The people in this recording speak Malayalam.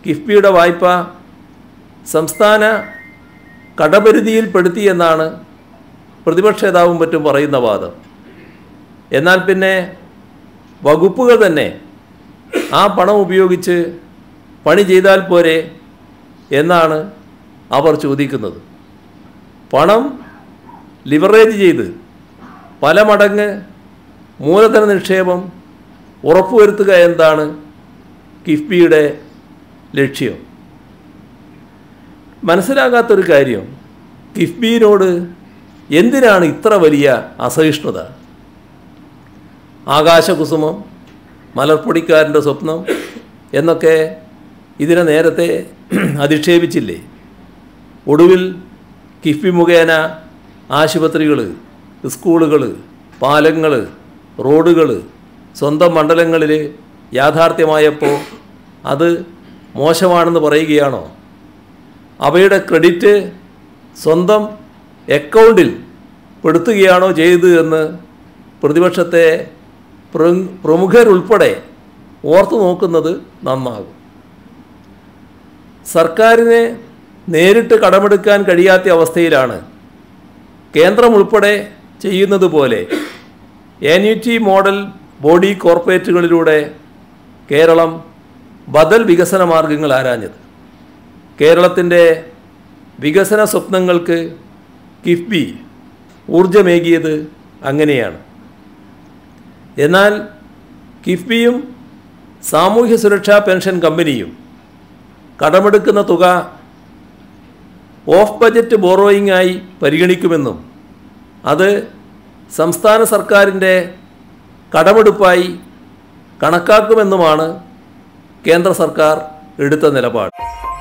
കിഫ്ബിയുടെ വായ്പ സംസ്ഥാന കടപരിധിയിൽപ്പെടുത്തി എന്നാണ് പ്രതിപക്ഷ നേതാവും മറ്റും പറയുന്ന വാദം എന്നാൽ പിന്നെ വകുപ്പുകൾ തന്നെ ആ പണം ഉപയോഗിച്ച് പണി ചെയ്താൽ പോരെ എന്നാണ് അവർ ചോദിക്കുന്നത് പണം ലിവറേജ് ചെയ്ത് പല മടങ്ങ് മൂലധന നിക്ഷേപം ഉറപ്പുവരുത്തുക എന്നതാണ് കിഫ്ബിയുടെ ലക്ഷ്യം മനസ്സിലാകാത്തൊരു കാര്യം കിഫ്ബിയിനോട് എന്തിനാണ് ഇത്ര വലിയ അസഹിഷ്ണുത ആകാശകുസുമം മലർപ്പൊടിക്കാരൻ്റെ സ്വപ്നം എന്നൊക്കെ ഇതിനെ നേരത്തെ അധിക്ഷേപിച്ചില്ലേ ഒടുവിൽ കിഫ്ബി മുഖേന ആശുപത്രികൾ സ്കൂളുകൾ പാലങ്ങൾ റോഡുകൾ സ്വന്തം മണ്ഡലങ്ങളിൽ യാഥാർത്ഥ്യമായപ്പോൾ അത് മോശമാണെന്ന് പറയുകയാണോ അവയുടെ ക്രെഡിറ്റ് സ്വന്തം അക്കൗണ്ടിൽ പെടുത്തുകയാണോ ചെയ്തത് എന്ന് പ്രതിപക്ഷത്തെ പ്ര- പ്രമുഖരുൾപ്പെടെ ഓർത്തു നോക്കുന്നത് നന്നാകും സർക്കാരിന് നേരിട്ട് കടമെടുക്കാൻ കഴിയാത്ത അവസ്ഥയിലാണ് കേന്ദ്രം ഉൾപ്പെടെ ചെയ്യുന്നത് പോലെ ആന്യൂറ്റി മോഡൽ ബോഡി കോർപ്പറേറ്റുകളിലൂടെ കേരളം ബദൽ വികസന മാർഗങ്ങൾ ആരാഞ്ഞത് കേരളത്തിൻ്റെ വികസന സ്വപ്നങ്ങൾക്ക് കിഫ്ബി ഊർജമേകിയത് അങ്ങനെയാണ് എന്നാൽ കിഫ്ബിയും സാമൂഹ്യ സുരക്ഷാ പെൻഷൻ കമ്പനിയും കടമെടുക്കുന്ന തുക ഓഫ് ബജറ്റ് ബോറോയിങ് ആയി പരിഗണിക്കുമെന്നും അത് സംസ്ഥാന സർക്കാരിൻ്റെ കടമെടുപ്പായി കണക്കാക്കുമെന്നുമാണ് കേന്ദ്ര സർക്കാർ എടുത്ത നിലപാട്